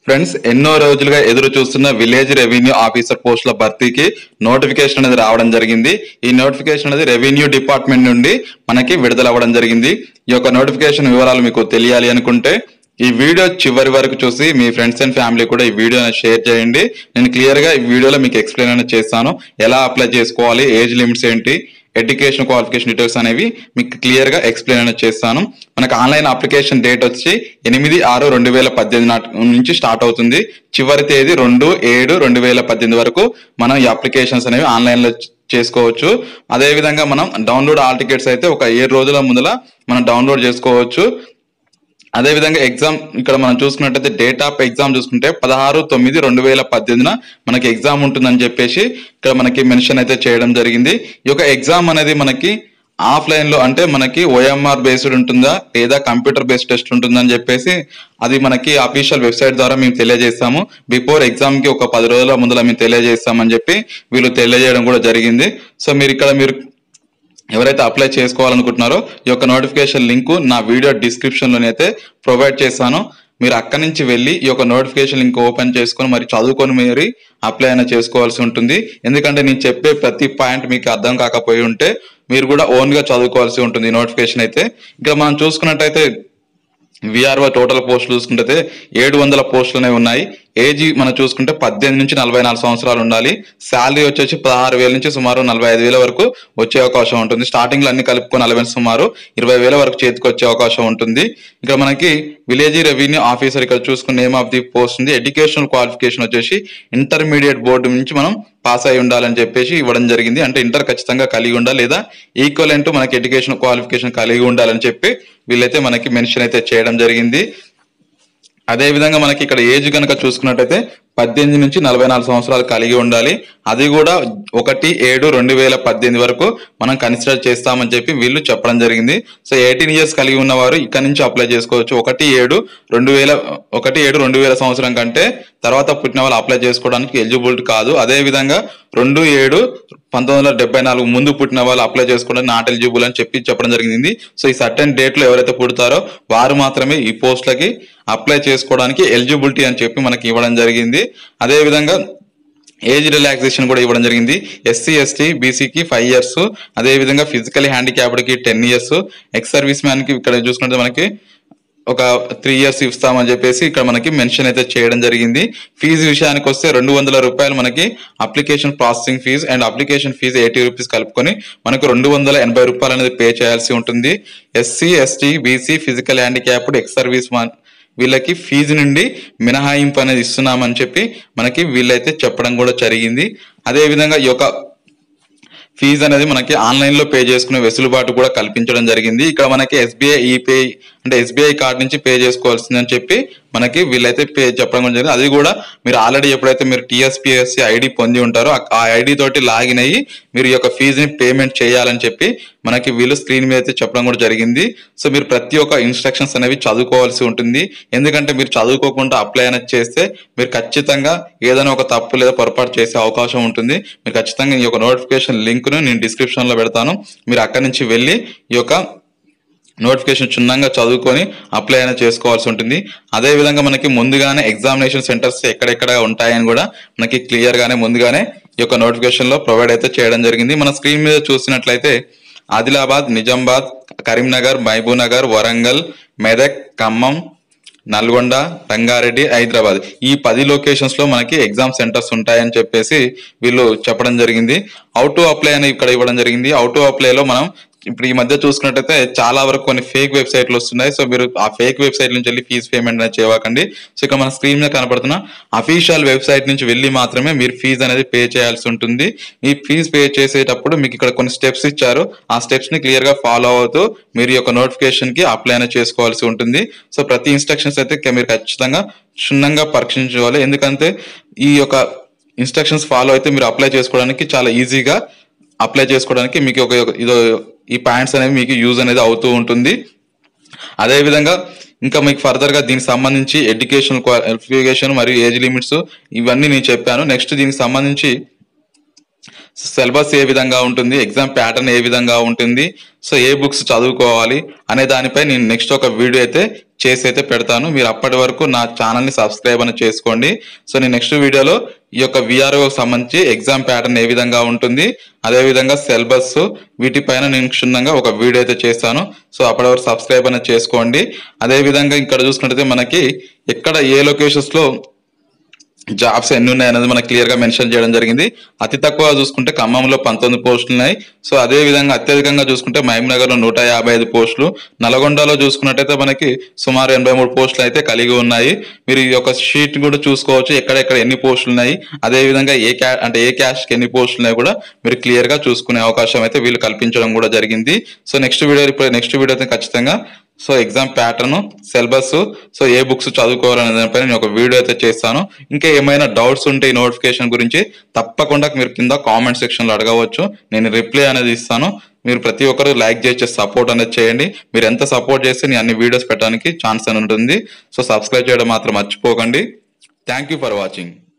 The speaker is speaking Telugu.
ఫ్రెండ్స్ ఎన్నో రోజులుగా ఎదురు చూస్తున్న విలేజ్ రెవెన్యూ ఆఫీసర్ పోస్టుల భర్తీకి నోటిఫికేషన్ అనేది రావడం జరిగింది ఈ నోటిఫికేషన్ అనేది రెవెన్యూ డిపార్ట్మెంట్ నుండి మనకి విడుదల అవ్వడం జరిగింది ఈ యొక్క నోటిఫికేషన్ వివరాలు మీకు తెలియాలి అనుకుంటే ఈ వీడియో చివరి వరకు చూసి మీ ఫ్రెండ్స్ అండ్ ఫ్యామిలీ కూడా ఈ వీడియోని షేర్ చేయండి నేను క్లియర్ గా ఈ వీడియోలో మీకు ఎక్స్ప్లెయిన్ అనేది చేస్తాను ఎలా అప్లై చేసుకోవాలి ఏజ్ లిమిట్స్ ఏంటి ఎడ్యుకేషన్ క్వాలిఫికేషన్ డీటెయిల్స్ అనేవి మీకు క్లియర్ గా ఎక్స్ప్లెయిన్ అనేది చేస్తాను మనకు ఆన్లైన్ అప్లికేషన్ డేట్ వచ్చి ఎనిమిది ఆరు రెండు వేల పద్దెనిమిది నాటి నుంచి స్టార్ట్ అవుతుంది చివరి తేదీ రెండు ఏడు రెండు వేల పద్దెనిమిది వరకు మనం ఈ అప్లికేషన్స్ అనేవి ఆన్లైన్ లో చేసుకోవచ్చు అదే విధంగా మనం డౌన్లోడ్ ఆల్ టికెట్స్ అయితే ఒక ఏడు రోజుల ముందల మనం డౌన్లోడ్ చేసుకోవచ్చు అదే విధంగా ఎగ్జామ్ ఇక్కడ మనం చూసుకున్నట్టయితే డేట్ ఆఫ్ ఎగ్జామ్ చూసుకుంటే పదహారు తొమ్మిది రెండు వేల పద్దెనిమిదిన మనకి ఎగ్జామ్ ఉంటుందని చెప్పేసి ఇక్కడ మనకి మెన్షన్ అయితే చేయడం జరిగింది ఈ యొక్క ఎగ్జామ్ అనేది మనకి ఆఫ్లైన్ లో అంటే మనకి ఓఎంఆర్ బేస్డ్ ఉంటుందా లేదా కంప్యూటర్ బేస్డ్ టెస్ట్ ఉంటుందని చెప్పేసి అది మనకి అఫీషియల్ వెబ్సైట్ ద్వారా మేము తెలియజేస్తాము బిఫోర్ ఎగ్జామ్ కి ఒక పది రోజుల ముందర మేము తెలియజేస్తామని చెప్పి వీళ్ళు తెలియజేయడం కూడా జరిగింది సో మీరు ఇక్కడ మీరు ఎవరైతే అప్లై చేసుకోవాలనుకుంటున్నారో ఈ యొక్క నోటిఫికేషన్ లింక్ నా వీడియో డిస్క్రిప్షన్ లోనైతే ప్రొవైడ్ చేశాను మీరు అక్కడి నుంచి వెళ్ళి ఈ యొక్క నోటిఫికేషన్ లింక్ ఓపెన్ చేసుకొని మరి చదువుకొని మరి అప్లై అయినా చేసుకోవాల్సి ఉంటుంది ఎందుకంటే నేను చెప్పే ప్రతి పాయింట్ మీకు అర్థం కాకపోయి ఉంటే మీరు కూడా ఓన్ గా చదువుకోవాల్సి ఉంటుంది ఈ నోటిఫికేషన్ అయితే ఇక్కడ మనం చూసుకున్నట్టయితే విఆర్ఓ టోటల్ పోస్టులు చూసుకుంటే ఏడు వందల పోస్టులనే ఉన్నాయి ఏజీ మనం చూసుకుంటే పద్దెనిమిది నుంచి నలభై నాలుగు సంవత్సరాలు ఉండాలి శాలరీ వచ్చేసి పదహారు వేల నుంచి సుమారు నలభై ఐదు వేల వరకు వచ్చే అవకాశం ఉంటుంది స్టార్టింగ్ లో అన్ని కలుపుకొని నలభై సుమారు ఇరవై వేల వరకు చేతికి వచ్చే అవకాశం ఉంటుంది ఇక్కడ మనకి విలేజ్ రెవెన్యూ ఆఫీసర్ ఇక్కడ చూసుకున్న నేమ్ ఆఫ్ ది పోస్ట్ ఉంది ఎడ్యుకేషనల్ క్వాలిఫికేషన్ వచ్చేసి ఇంటర్మీడియట్ బోర్డు నుంచి మనం పాస్ అయి ఉండాలని చెప్పేసి ఇవ్వడం జరిగింది అంటే ఇంటర్ ఖచ్చితంగా కలిగి ఉండాలి లేదా ఈక్వల్ మనకి ఎడ్యుకేషన్ క్వాలిఫికేషన్ కలిగి ఉండాలని చెప్పి వీళ్ళైతే మనకి మెన్షన్ అయితే చేయడం జరిగింది అదే విధంగా మనకి ఇక్కడ ఏజ్ కనుక చూసుకున్నట్టయితే పద్దెనిమిది నుంచి నలభై నాలుగు సంవత్సరాలు కలిగి ఉండాలి అది కూడా ఒకటి ఏడు రెండు వేల పద్దెనిమిది వరకు మనం కన్సిడర్ చేస్తామని చెప్పి వీళ్ళు చెప్పడం జరిగింది సో ఎయిటీన్ ఇయర్స్ కలిగి ఉన్నవారు ఇక్కడ నుంచి అప్లై చేసుకోవచ్చు ఒకటి ఏడు రెండు వేల ఒకటి ఏడు రెండు వేల సంవత్సరం కంటే తర్వాత పుట్టిన వాళ్ళు అప్లై చేసుకోవడానికి ఎలిజిబుల్ కాదు అదే విధంగా రెండు ఏడు పంతొమ్మిది వందల డెబ్బై నాలుగు ముందు పుట్టిన వాళ్ళు అప్లై చేసుకోవడానికి నాట్ ఎలిజిబుల్ అని చెప్పి చెప్పడం జరిగింది సో ఈ సర్టెన్ డేట్ లో ఎవరైతే పుడతారో వారు మాత్రమే ఈ పోస్టులకి అప్లై చేసుకోవడానికి ఎలిజిబిలిటీ అని చెప్పి మనకి ఇవ్వడం జరిగింది అదే విధంగా ఏజ్ రిలాక్సేషన్ కూడా ఇవ్వడం జరిగింది ఎస్సీ ఎస్టీ బీసీకి ఫైవ్ ఇయర్స్ అదే విధంగా ఫిజికల్ హ్యాండిక్యాప్డ్ కి ten years ex serviceman కి ఇక్కడ చూసుకుంటే మనకి ఒక త్రీ ఇయర్స్ ఇస్తామని చెప్పేసి ఇక్కడ మనకి మెన్షన్ అయితే చేయడం జరిగింది ఫీజు విషయానికి వస్తే రెండు వందల రూపాయలు మనకి application processing fee and application fee eighty rupees కలుపుకొని మనకు రెండు వందల ఎనభై రూపాయలు అనేది పే చేయాల్సి ఉంటుంది SC ST BC physical handicapped ex serviceman వీళ్ళకి ఫీజు నుండి మినహాయింపు అనేది ఇస్తున్నామని చెప్పి మనకి వీళ్ళైతే చెప్పడం కూడా జరిగింది అదే విధంగా ఈ యొక్క ఫీజు అనేది మనకి ఆన్లైన్ లో పే చేసుకునే వెసులుబాటు కూడా కల్పించడం జరిగింది ఇక్కడ మనకి ఎస్బీఐ ఈపే అంటే ఎస్బీఐ కార్డ్ నుంచి పే చేసుకోవాల్సిందని చెప్పి మనకి వీళ్ళైతే పే చెప్పడం కూడా జరిగింది అది కూడా మీరు ఆల్రెడీ ఎప్పుడైతే మీరు టీఎస్పీఎస్సీ ఐడి పొంది ఉంటారో ఆ- ఆ ఐడి తోటి లాగిన్ అయ్యి మీరు ఈ యొక్క ఫీజుని పేమెంట్ చేయాలని చెప్పి మనకి వీళ్ళు స్క్రీన్ మీద అయితే చెప్పడం కూడా జరిగింది సో మీరు ప్రతి ఒక్క ఇన్స్ట్రక్షన్స్ అనేవి చదువుకోవాల్సి ఉంటుంది ఎందుకంటే మీరు చదువుకోకుండా అప్లై అనేది చేస్తే మీరు ఖచ్చితంగా ఏదైనా ఒక తప్పు లేదా పొరపాటు చేసే అవకాశం ఉంటుంది మీరు ఖచ్చితంగా ఈ యొక్క నోటిఫికేషన్ లింక్ ను నేను డిస్క్రిప్షన్ లో పెడతాను మీరు అక్కడి నుంచి వెళ్ళి ఈ యొక్క నోటిఫికేషన్ క్షుణ్ణంగా చదువుకొని అప్లై అయినా చేసుకోవాల్సి ఉంటుంది అదే విధంగా మనకి ముందుగానే ఎగ్జామినేషన్ సెంటర్స్ ఎక్కడెక్కడ ఉంటాయని కూడా మనకి క్లియర్ గానే ముందుగానే ఈ యొక్క నోటిఫికేషన్ లో ప్రొవైడ్ అయితే చేయడం జరిగింది మన స్క్రీన్ మీద చూసినట్లయితే ఆదిలాబాద్ నిజామాబాద్ కరీంనగర్ మహబూబ్నగర్ వరంగల్ మెదక్ ఖమ్మం నల్గొండ రంగారెడ్డి హైదరాబాద్ ఈ పది లొకేషన్స్ లో మనకి ఎగ్జామ్ సెంటర్స్ ఉంటాయని చెప్పేసి వీళ్ళు చెప్పడం జరిగింది అవుట్ టు అప్లై అని ఇక్కడ ఇవ్వడం జరిగింది అవుట్ టు అప్లై లో మనం ఇప్పుడు ఈ మధ్య చూసుకున్నట్టయితే చాలా వరకు కొన్ని ఫేక్ వెబ్సైట్లు వస్తున్నాయి సో మీరు ఆ ఫేక్ వెబ్సైట్ నుంచి వెళ్ళి ఫీజు పేమెంట్ అనేది చేయకండి సో ఇక్కడ మన స్క్రీన్ మీద కనపడుతున్న అఫీషియల్ వెబ్సైట్ నుంచి వెళ్ళి మాత్రమే మీరు ఫీజు అనేది పే చేయాల్సి ఉంటుంది ఈ ఫీజు పే చేసేటప్పుడు మీకు ఇక్కడ కొన్ని స్టెప్స్ ఇచ్చారు ఆ స్టెప్స్ ని క్లియర్ గా ఫాలో అవుతూ మీరు ఈ యొక్క నోటిఫికేషన్ కి అప్లై అనేది చేసుకోవాల్సి ఉంటుంది సో ప్రతి ఇన్స్ట్రక్షన్స్ అయితే క- మీరు ఖచ్చితంగా క్షుణ్ణంగా పరీక్షించుకోవాలి ఎందుకంటే ఈ యొక్క ఇన్స్ట్రక్షన్స్ ఫాలో అయితే మీరు అప్లై చేసుకోవడానికి చాలా ఈజీగా అప్లై చేసుకోవడానికి మీకు ఒక ఇదో ఈ పాయింట్స్ అనేవి మీకు యూజ్ అనేది అవుతూ ఉంటుంది అదే విధంగా ఇంకా మీకు ఫర్దర్ గా దీనికి సంబంధించి ఎడ్యుకేషన్ క్వాలిఫికేషన్ మరియు ఏజ్ లిమిట్స్ ఇవన్నీ నేను చెప్పాను నెక్స్ట్ దీనికి సంబంధించి సిలబస్ ఏ విధంగా ఉంటుంది ఎగ్జామ్ ప్యాటర్న్ ఏ విధంగా ఉంటుంది సో ఏ బుక్స్ చదువుకోవాలి అనే దానిపై నేను నెక్స్ట్ ఒక వీడియో అయితే చేసి అయితే పెడతాను మీరు అప్పటి వరకు నా ఛానల్ ని సబ్స్క్రైబ్ అని చేసుకోండి సో నేను నెక్స్ట్ వీడియోలో ఈ యొక్క విఆర్ఓ సంబంధించి ఎగ్జామ్ ప్యాటర్న్ ఏ విధంగా ఉంటుంది అదే విధంగా సిలబస్ వీటిపైన నేను క్షుణ్ణంగా ఒక వీడియో అయితే చేస్తాను సో అప్పటి వరకు సబ్స్క్రైబ్ అనేది చేసుకోండి అదే విధంగా ఇక్కడ చూసుకున్నట్టయితే మనకి ఎక్కడ ఏ లొకేషన్స్ లో జాబ్స్ ఎన్ని ఉన్నాయి అనేది మనకు క్లియర్ గా మెన్షన్ చేయడం జరిగింది అతి తక్కువ చూసుకుంటే ఖమ్మంలో పంతొమ్మిది పోస్టులు ఉన్నాయి సో అదే విధంగా అత్యధికంగా చూసుకుంటే మహబూబ్నగర్ లో నూట యాభై ఐదు పోస్టులు నల్గొండలో చూసుకున్నట్టయితే మనకి సుమారు ఎనభై మూడు పోస్టులు అయితే కలిగి ఉన్నాయి మీరు ఈ యొక్క షీట్ కూడా చూసుకోవచ్చు ఎక్కడెక్కడ ఎన్ని పోస్టులు ఉన్నాయి అదే విధంగా ఏ క్యా అంటే ఏ క్యాస్ట్ కి ఎన్ని పోస్టులు ఉన్నాయి కూడా మీరు క్లియర్ గా చూసుకునే అవకాశం అయితే వీళ్ళు కల్పించడం కూడా జరిగింది సో నెక్స్ట్ వీడియో ఇప్పుడు నెక్స్ట్ వీడియో అయితే ఖచ్చితంగా so exam pattern syllabus so ఏ బుక్స్ చదువుకోవాలనే దానిపై నేను ఒక వీడియో అయితే చేస్తాను ఇంకా ఏమైనా డౌట్స్ ఉంటే ఈ నోటిఫికేషన్ గురించి తప్పకుండా మీరు కింద కామెంట్ సెక్షన్ లో అడగవచ్చు నేను రిప్లై అనేది ఇస్తాను మీరు ప్రతి ఒక్కరు లైక్ చేసే సపోర్ట్ అనేది చేయండి మీరు ఎంత సపోర్ట్ చేస్తే నేను అన్ని వీడియోస్ పెట్టడానికి ఛాన్స్ అని ఉంటుంది సో సబ్స్క్రైబ్ చేయడం మాత్రం మర్చిపోకండి థ్యాంక్ యూ ఫర్ వాచింగ్